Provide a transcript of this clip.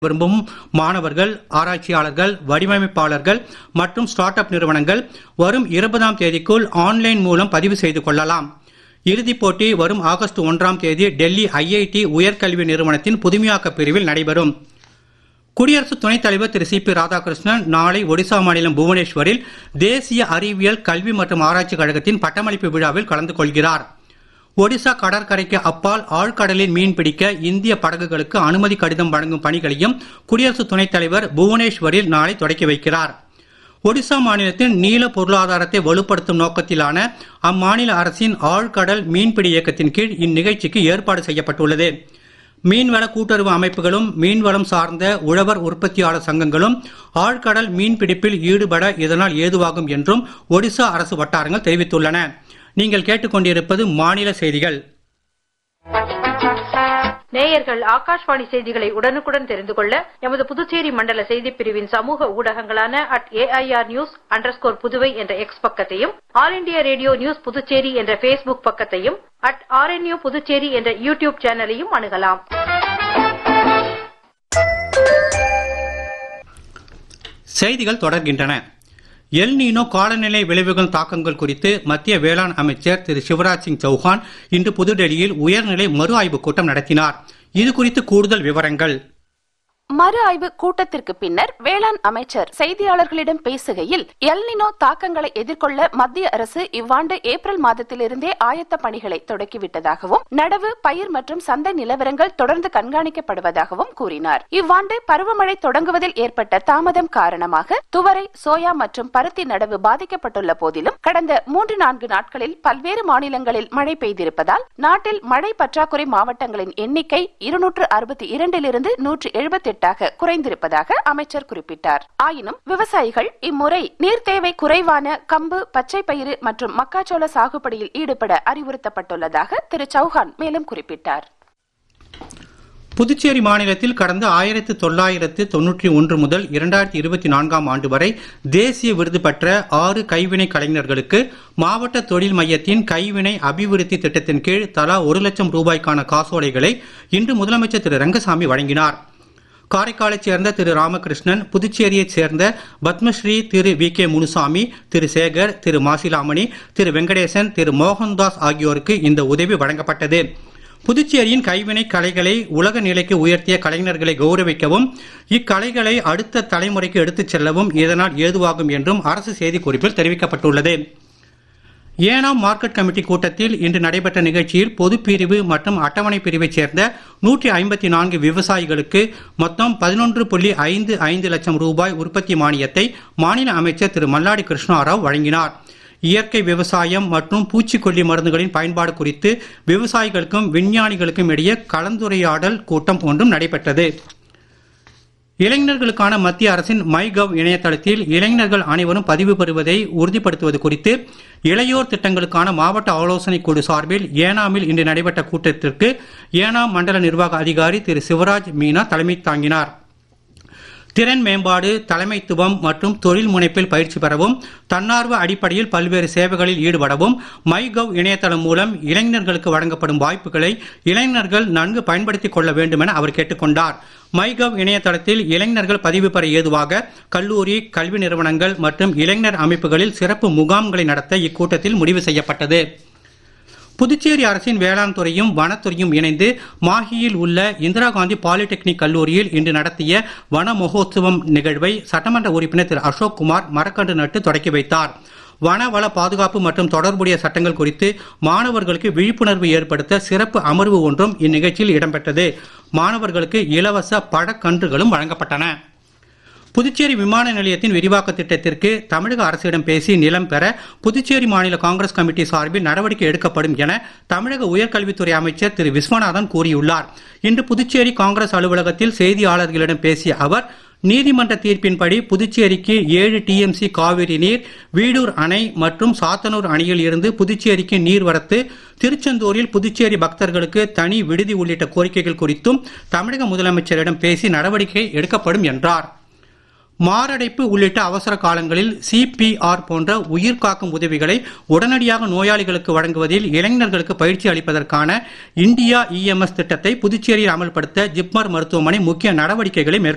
விரும்பும் மாணவர்கள் ஆராய்ச்சியாளர்கள் வடிவமைப்பாளர்கள் மற்றும் ஸ்டார்ட் அப் நிறுவனங்கள் வரும் இருபதாம் தேதிக்குள் ஆன்லைன் மூலம் பதிவு செய்து கொள்ளலாம் இறுதிப் போட்டி வரும் ஆகஸ்ட் ஒன்றாம் தேதி டெல்லி ஐஐடி உயர்கல்வி நிறுவனத்தின் புதுமையாக்க பிரிவில் நடைபெறும் குடியரசு துணைத் தலைவர் திரு சி பி ராதாகிருஷ்ணன் நாளை ஒடிசா மாநிலம் புவனேஸ்வரில் தேசிய அறிவியல் கல்வி மற்றும் ஆராய்ச்சி கழகத்தின் பட்டமளிப்பு விழாவில் கலந்து கொள்கிறார் ஒடிசா கடற்கரைக்கு அப்பால் ஆழ்கடலில் மீன் பிடிக்க இந்திய படகுகளுக்கு அனுமதி கடிதம் வழங்கும் பணிகளையும் குடியரசு துணைத் தலைவர் புவனேஸ்வரில் நாளை தொடக்கி வைக்கிறார் ஒடிசா மாநிலத்தின் நீல பொருளாதாரத்தை வலுப்படுத்தும் நோக்கத்திலான அம்மாநில அரசின் ஆழ்கடல் மீன்பிடி இயக்கத்தின் கீழ் இந்நிகழ்ச்சிக்கு ஏற்பாடு செய்யப்பட்டுள்ளது மீன்வள கூட்டுறவு அமைப்புகளும் மீன்வளம் சார்ந்த உழவர் உற்பத்தியாளர் சங்கங்களும் ஆழ்கடல் மீன்பிடிப்பில் ஈடுபட இதனால் ஏதுவாகும் என்றும் ஒடிசா அரசு வட்டாரங்கள் தெரிவித்துள்ளன நீங்கள் கேட்டுக்கொண்டிருப்பது மாநில செய்திகள் நேயர்கள் ஆகாஷ்வாணி செய்திகளை உடனுக்குடன் தெரிந்து கொள்ள எமது புதுச்சேரி மண்டல செய்திப் பிரிவின் சமூக ஊடகங்களான at AIR news underscore Puduvai என்ற எக்ஸ் பக்கத்தையும் All India Radio News Puducherry என்ற ஃபேஸ்புக் பக்கத்தையும் அட் ஆர்என்யூ புதுச்சேரி என்ற யூடியூப் சேனலையும் அணுகலாம் செய்திகள் தொடர்கின்றன எல் நீனோ காலநிலை விளைவுகள் தாக்கங்கள் குறித்து மத்திய வேளாண் அமைச்சர் திரு சிவராஜ் சிங் சௌஹான் இன்று புதுடெல்லியில் உயர்நிலை மறு ஆய்வுக் கூட்டம் நடத்தினார் இது குறித்து கூடுதல் விவரங்கள் மறு ஆய்வு கூட்டத்திற்கு பின்னர் வேளாண் அமைச்சர் செய்தியாளர்களிடம் பேசுகையில் எல்னினோ தாக்கங்களை எதிர்கொள்ள மத்திய அரசு இவ்வாண்டு ஏப்ரல் மாதத்திலிருந்தே ஆயத்த பணிகளை தொடக்கிவிட்டதாகவும் நடவு பயிர் மற்றும் சந்தை நிலவரங்கள் தொடர்ந்து கண்காணிக்கப்படுவதாகவும் கூறினார் இவ்வாண்டு பருவமழை தொடங்குவதில் ஏற்பட்ட தாமதம் காரணமாக துவரை சோயா மற்றும் பருத்தி நடவு பாதிக்கப்பட்டுள்ள போதிலும் கடந்த மூன்று நான்கு நாட்களில் பல்வேறு மாநிலங்களில் மழை பெய்திருப்பதால் நாட்டில் மழை பற்றாக்குறை மாவட்டங்களின் எண்ணிக்கை இருநூற்று அறுபத்தி இரண்டிலிருந்து நூற்று எழுபத்தி எட்டாக குறைந்திருப்பதாக அமைச்சர் குறிப்பிட்டார் ஆயினும் விவசாயிகள் இம்முறை நீர் தேவை குறைவான கம்பு பச்சை பயிறு மற்றும் மக்காச்சோள சாகுபடியில் ஈடுபட அறிவுறுத்தப்பட்டுள்ளதாக திரு சௌஹான் மேலும் குறிப்பிட்டார் புதுச்சேரி மாநிலத்தில் கடந்த ஆயிரத்து தொள்ளாயிரத்து தொன்னூற்றி ஒன்று முதல் இரண்டாயிரத்தி இருபத்தி நான்காம் ஆண்டு வரை தேசிய விருது பெற்ற ஆறு கைவினை கலைஞர்களுக்கு மாவட்ட தொழில் மையத்தின் கைவினை அபிவிருத்தி திட்டத்தின் கீழ் தலா ஒரு லட்சம் ரூபாய்க்கான காசோலைகளை இன்று முதலமைச்சர் திரு ரங்கசாமி வழங்கினார் காரைக்காலைச் சேர்ந்த திரு ராமகிருஷ்ணன் புதுச்சேரியைச் சேர்ந்த பத்மஸ்ரீ திரு வி கே முனுசாமி திரு சேகர் திரு மாசிலாமணி திரு வெங்கடேசன் திரு மோகன்தாஸ் ஆகியோருக்கு இந்த உதவி வழங்கப்பட்டது புதுச்சேரியின் கைவினை கலைகளை உலக நிலைக்கு உயர்த்திய கலைஞர்களை கௌரவிக்கவும் இக்கலைகளை அடுத்த தலைமுறைக்கு எடுத்துச் செல்லவும் இதனால் ஏதுவாகும் என்றும் அரசு செய்திக்குறிப்பில் தெரிவிக்கப்பட்டுள்ளது ஏனாம் மார்க்கெட் கமிட்டி கூட்டத்தில் இன்று நடைபெற்ற நிகழ்ச்சியில் பொதுப்பிரிவு மற்றும் அட்டவணை பிரிவைச் சேர்ந்த நூற்றி ஐம்பத்தி நான்கு விவசாயிகளுக்கு மொத்தம் பதினொன்று புள்ளி ஐந்து ஐந்து லட்சம் ரூபாய் உற்பத்தி மானியத்தை மாநில அமைச்சர் திரு மல்லாடி கிருஷ்ணாராவ் வழங்கினார் இயற்கை விவசாயம் மற்றும் பூச்சிக்கொல்லி மருந்துகளின் பயன்பாடு குறித்து விவசாயிகளுக்கும் விஞ்ஞானிகளுக்கும் இடையே கலந்துரையாடல் கூட்டம் ஒன்றும் நடைபெற்றது இளைஞர்களுக்கான மத்திய அரசின் மை கவ் இணையதளத்தில் இளைஞர்கள் அனைவரும் பதிவு பெறுவதை உறுதிப்படுத்துவது குறித்து இளையோர் திட்டங்களுக்கான மாவட்ட ஆலோசனைக் குழு சார்பில் ஏனாமில் இன்று நடைபெற்ற கூட்டத்திற்கு ஏனாம் மண்டல நிர்வாக அதிகாரி திரு சிவராஜ் மீனா தலைமை தாங்கினார் திறன் மேம்பாடு தலைமைத்துவம் மற்றும் தொழில் முனைப்பில் பயிற்சி பெறவும் தன்னார்வ அடிப்படையில் பல்வேறு சேவைகளில் ஈடுபடவும் மை கவ் இணையதளம் மூலம் இளைஞர்களுக்கு வழங்கப்படும் வாய்ப்புகளை இளைஞர்கள் நன்கு பயன்படுத்திக் கொள்ள வேண்டும் என அவர் கேட்டுக்கொண்டார் மைகவ் இணையதளத்தில் இளைஞர்கள் பதிவு பெற ஏதுவாக கல்லூரி கல்வி நிறுவனங்கள் மற்றும் இளைஞர் அமைப்புகளில் சிறப்பு முகாம்களை நடத்த இக்கூட்டத்தில் முடிவு செய்யப்பட்டது புதுச்சேரி அரசின் வேளாண் துறையும் வனத்துறையும் இணைந்து மாஹியில் உள்ள இந்திரா காந்தி பாலிடெக்னிக் கல்லூரியில் இன்று நடத்திய வன மகோத்சவம் நிகழ்வை சட்டமன்ற உறுப்பினர் திரு அசோக் குமார் மரக்கன்று நட்டு தொடக்கி வைத்தார் வனவள பாதுகாப்பு மற்றும் தொடர்புடைய சட்டங்கள் குறித்து மாணவர்களுக்கு விழிப்புணர்வு ஏற்படுத்த சிறப்பு அமர்வு ஒன்றும் இந்நிகழ்ச்சியில் இடம்பெற்றது மாணவர்களுக்கு இலவச பழக்கன்றுகளும் வழங்கப்பட்டன புதுச்சேரி விமான நிலையத்தின் விரிவாக்க திட்டத்திற்கு தமிழக அரசிடம் பேசி நிலம் பெற புதுச்சேரி மாநில காங்கிரஸ் கமிட்டி சார்பில் நடவடிக்கை எடுக்கப்படும் என தமிழக உயர்கல்வித்துறை அமைச்சர் திரு விஸ்வநாதன் கூறியுள்ளார் இன்று புதுச்சேரி காங்கிரஸ் அலுவலகத்தில் செய்தியாளர்களிடம் பேசிய அவர் நீதிமன்ற தீர்ப்பின்படி புதுச்சேரிக்கு ஏழு டிஎம்சி காவிரி நீர் வீடூர் அணை மற்றும் சாத்தனூர் அணையில் இருந்து புதுச்சேரிக்கு நீர்வரத்து திருச்செந்தூரில் புதுச்சேரி பக்தர்களுக்கு தனி விடுதி உள்ளிட்ட கோரிக்கைகள் குறித்தும் தமிழக முதலமைச்சரிடம் பேசி நடவடிக்கை எடுக்கப்படும் என்றார் மாரடைப்பு உள்ளிட்ட அவசர காலங்களில் சிபிஆர் போன்ற உயிர் காக்கும் உதவிகளை உடனடியாக நோயாளிகளுக்கு வழங்குவதில் இளைஞர்களுக்கு பயிற்சி அளிப்பதற்கான இந்தியா இஎம்எஸ் திட்டத்தை புதுச்சேரியில் அமல்படுத்த ஜிப்மர் மருத்துவமனை முக்கிய நடவடிக்கைகளை மேற்கொண்டுள்ளது